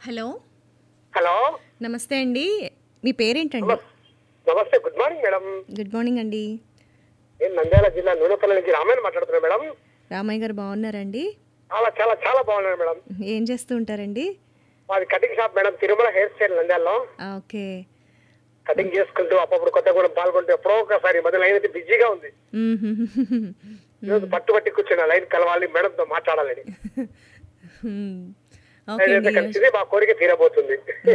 Hello hello నమస్తే అండి మీ పేరేంటండి నమస్- నమస్తే good morning madam good morning అండి నేను నంద్యాల జిల్లా నూనెపల్లి నుంచి రామాయణ మాట్లాడుతున్నా మేడం రామయ్య గారు బాగున్నారండి చాలా చాలా చాలా బాగున్నాను మేడం ఏం చేస్తూ ఉంటారండి మాది cutting shop madam Tirumala hair style నంద్యాలలో ఆ, ఓకే కటింగ్ చేసుకుంటూ అప్పుడప్పుడు కొత్త కూడా పాల్గొంటూ ఎప్పుడో ఒకసారి మధ్య లైన్ అయితే బిజీగా ఉంది మ్మ్. ఈరోజు పట్టుబట్టి కూర్చున్న లైన్ కలవాలి మేడంతో మాట్లాడాలని మ్మ్. లైన్ ఓకే అయితే అండి కలిసింది మా కోరిక తీరబోతుంది